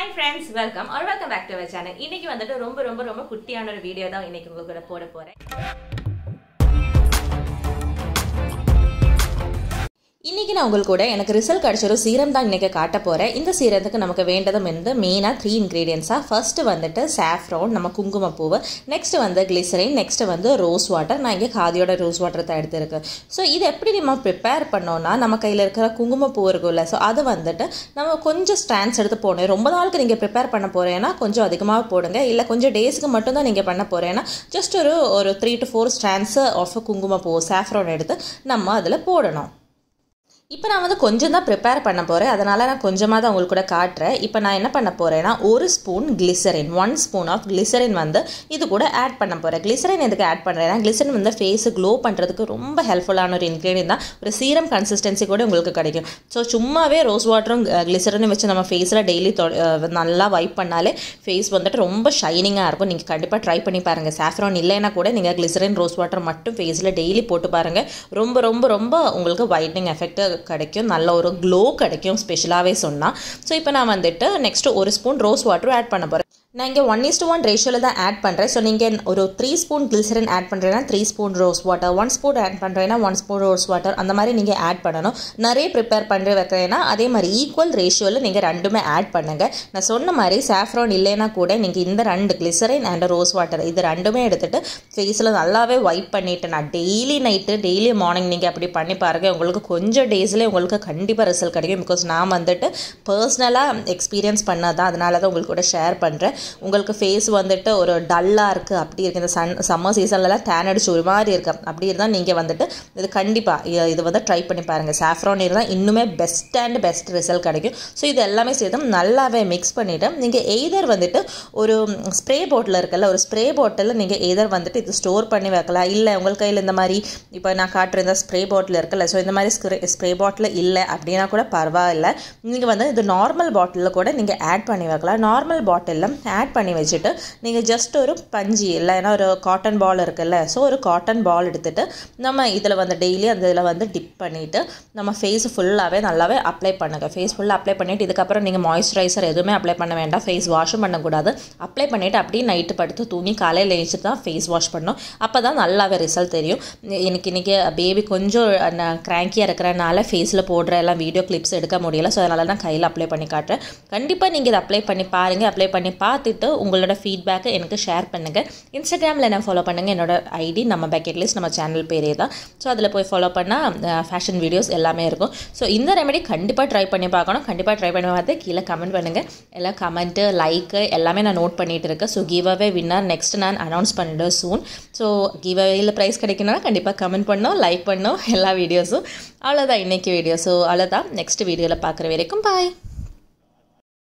hi friends welcome are welcome back to our channel இன்னைக்கு வந்துட்டு ரொம்ப ரொம்ப ரொம்ப குட்டியான ஒரு வீடியோ தான் இன்னைக்கு உங்க கூட போட போறேன் இன்றைக்கி நான் உங்களுக்கு கூட எனக்கு ரிசல்ட் கிடச்ச ஒரு சீரம் தான் இன்றைக்கி காட்ட போகிறேன் இந்த சீரத்துக்கு நமக்கு வேண்டதும் வந்து மெயினாக த்ரீ இன்க்ரீடியன்ஸாக ஃபர்ஸ்ட்டு வந்துட்டு சாஃப்ரான் நம்ம குங்குமப்பூவு நெக்ஸ்ட் வந்து கிளிசரின் நெக்ஸ்ட் வந்து ரோஸ் வாட்டர் நான் இங்கே காதியோட ரோஸ் வாட்டர் தான் எடுத்திருக்கேன் ஸோ இது எப்படி நம்ம ப்ரிப்பேர் பண்ணோன்னா நம்ம கையில் இருக்கிற குங்குமப்பூ இருக்கும்ல ஸோ அது வந்துட்டு நம்ம கொஞ்சம் ஸ்டாண்ட்ஸ் எடுத்து போடணும் ரொம்ப நாளுக்கு நீங்கள் ப்ரிப்பேர் பண்ண போகிறேன்னா கொஞ்சம் அதிகமாக போடுங்க இல்லை கொஞ்சம் டேஸ்க்கு மட்டும் தான் நீங்கள் பண்ண போகிறேன்னா ஜஸ்ட் ஒரு ஒரு three to four strands of குங்குமப்பூ சாஃப்ரான் எடுத்து நம்ம அதில் போடணும் இப்போ நான் வந்து கொஞ்சம் தான் ப்ரிப்பேர் பண்ண போகிறேன் அதனால் நான் கொஞ்சமாக தான் உங்களுக்கு கூட காட்டுறேன் இப்போ நான் என்ன பண்ண போகிறேன்னா ஒரு spoon glycerin one spoon of glycerin வந்து இது கூட ஆட் பண்ண போகிறேன் கிளிசரின் எதுக்கு ஆட் பண்ணுறேன்னா கிளிசரின் வந்து ஃபேஸு க்ளோ பண்ணுறதுக்கு ரொம்ப ஹெல்ப்ஃபுல்லான ஒரு இன்க்ரீடியன் தான் ஒரு சீரம் கன்சிஸ்டன்சி கூட உங்களுக்கு கிடைக்கும் ஸோ சும்மாவே ரோஸ் வாட்டரும் கிளிசரினும் வச்சு நம்ம ஃபேஸில் டெய்லி நல்லா வைப் பண்ணாலே ஃபேஸ் வந்துட்டு ரொம்ப ஷைனிங்காக இருக்கும் நீங்கள் கண்டிப்பாக ட்ரை பண்ணி பாருங்கள் சாஃப்ரான் இல்லைன்னா கூட நீங்கள் கிளிசரின் ரோஸ் வாட்டர் மட்டும் ஃபேஸில் டெய்லி போட்டு பாருங்கள் ரொம்ப ரொம்ப ரொம்ப உங்களுக்கு ஒயிட்னிங் எஃபெக்ட் கிடைக்கும் நல்ல ஒரு க்ளோ கிடைக்கும் ஸ்பெஷலாகவே சொன்னால் ஸோ இப்போ நான் வந்துட்டு நெக்ஸ்ட்டு ஒரு ஸ்பூன் ரோஸ் வாட்டரும் ஆட் பண்ண போகிறேன் நான் இங்கே ஒன் இஸ்டு ஒன் ரேஷியோவில் தான் ஆட் பண்ணுறேன் ஸோ நீங்கள் ஒரு த்ரீ ஸ்பூன் கிளிசரின் ஆட் பண்ணுறேன்னா three spoon rose water one spoon add பண்ணுறேன்னா ஒன் ஸ்பூன் ரோஸ் வாட்டர் அந்த மாதிரி நீங்கள் ஆட் பண்ணணும் நிறைய ப்ரிப்பேர் பண்ணுற வைக்கிறேன்னா அதே மாதிரி ஈக்குவல் ரேஷியோவில் நீங்கள் ரெண்டுமே ஆட் பண்ணுங்கள் நான் சொன்ன மாதிரி சாஃப்ரான் இல்லைன்னா கூட நீங்கள் இந்த ரெண்டு கிளிசரின் அண்ட் ரோஸ் வாட்டர் இது ரெண்டுமே எடுத்துகிட்டு ஃபேஸில் நல்லாவே வைப் பண்ணிவிட்டு நான் டெய்லி நைட்டு டெய்லி மார்னிங் நீங்கள் அப்படி பண்ணி பாருங்கள் உங்களுக்கு கொஞ்சம் டேஸ்லேயே உங்களுக்கு கண்டிப்பாக ரிசல்ட் கிடைக்கும் பிகாஸ் நான் வந்துட்டு பர்சனலாக எக்ஸ்பீரியன்ஸ் பண்ணதான் அதனால தான் உங்களுக்கு கூட ஷேர் பண்ணுறேன் உங்களுக்கு ஃபேஸ் வந்துட்டு ஒரு டல்லாக இருக்குது அப்படி இருக்குது இந்த சன் சம்மர் சீசன்லலாம் டேன் அடிச்சு ஒரு மாதிரி இருக்கு அப்படி இருந்தால் நீங்கள் வந்துட்டு இது கண்டிப்பாக இது வந்து ட்ரை பண்ணி பாருங்கள் சாஃப்ரான் இருந்தால் இன்னுமே பெஸ்ட் அண்ட் பெஸ்ட் ரிசல்ட் கிடைக்கும் ஸோ இது எல்லாமே சேர்த்து நல்லாவே மிக்ஸ் பண்ணிவிட்டு நீங்கள் எய்தர் வந்துட்டு ஒரு ஸ்ப்ரே பாட்டில் இருக்குல்ல ஒரு ஸ்ப்ரே பாட்டிலில் நீங்கள் எய்தர் வந்துட்டு இது ஸ்டோர் பண்ணி வைக்கலாம் இல்லை உங்கள் கையில் இந்த மாதிரி இப்போ நான் காட்டுற இந்த ஸ்ப்ரே பாட்டில் இருக்குல்ல ஸோ இந்த மாதிரி ஸ்ப்ரே ஸ்ப்ரே பாட்டில் இல்லை அப்படின்னா கூட பரவாயில்ல நீங்கள் வந்து இது நார்மல் பாட்டிலில் கூட நீங்கள் ஆட் பண்ணி வைக்கலாம் நார்மல் பாட்டிலில் ஆட் பண்ணி வச்சுட்டு நீங்கள் ஜஸ்ட் ஒரு பஞ்சு இல்லைன்னா ஒரு காட்டன் பால் இருக்குல்ல ஸோ ஒரு காட்டன் பால் எடுத்துகிட்டு நம்ம இதில் வந்து டெய்லி அந்த இதில் வந்து டிப் பண்ணிவிட்டு நம்ம ஃபேஸ் ஃபுல்லாகவே நல்லாவே அப்ளை பண்ணுங்கள் ஃபேஸ் ஃபுல்லாக அப்ளை பண்ணிவிட்டு இதுக்கப்புறம் நீங்கள் மாய்ஸ்சரைசர் எதுவுமே அப்ளை பண்ண வேண்டாம் ஃபேஸ் வாஷும் பண்ணக்கூடாது அப்ளை பண்ணிவிட்டு அப்படியே நைட்டு படுத்து தூங்கி காலையில் எழுந்துட்டு தான் ஃபேஸ் வாஷ் பண்ணணும் அப்போ தான் நல்லாவே ரிசல்ட் தெரியும் எனக்கு இன்றைக்கி பேபி கொஞ்சம் க்ராங்கியாக இருக்கிறனால ஃபேஸில் போடுற எல்லாம் வீடியோ கிளிப்ஸ் எடுக்க முடியல ஸோ அதனால தான் கையில் அப்ளை பண்ணி காட்டுறேன் கண்டிப்பாக நீங்கள் இதை அப்ளை பண்ணி பாருங்கள் அப்ளை பண்ணி பார்த்துட்டு உங்களோட ஃபீட்பேக்கை எனக்கு ஷேர் பண்ணுங்கள் இன்ஸ்டாகிராமில் என்ன ஃபாலோ பண்ணுங்கள் என்னோட ஐடி நம்ம பக்கெட் லிஸ்ட் நம்ம சேனல் பேரே தான் ஸோ அதில் போய் ஃபாலோ பண்ணால் ஃபேஷன் வீடியோஸ் எல்லாமே இருக்கும் ஸோ இந்த ரெமெடி கண்டிப்பாக ட்ரை பண்ணி பார்க்கணும் கண்டிப்பாக ட்ரை பண்ணி பார்த்து கீழே கமெண்ட் பண்ணுங்கள் எல்லாம் கமெண்ட்டு லைக்கு எல்லாமே நான் நோட் பண்ணிகிட்டு இருக்கேன் so give away winner next நான் அனௌன்ஸ் பண்ணிவிடுவேன் சூன் ஸோ கிவ் அவேயில் ப்ரைஸ் கிடைக்கணும்னா கண்டிப்பாக கமெண்ட் பண்ணோம் லைக் பண்ணோம் எல்லா வீடியோஸும் அவ்வளோதான் இன்றைக்கி வீடியோ ஸோ அவ்வளோதான் நெக்ஸ்ட் வீடியோவில் பார்க்குற வரைக்கும் பாய்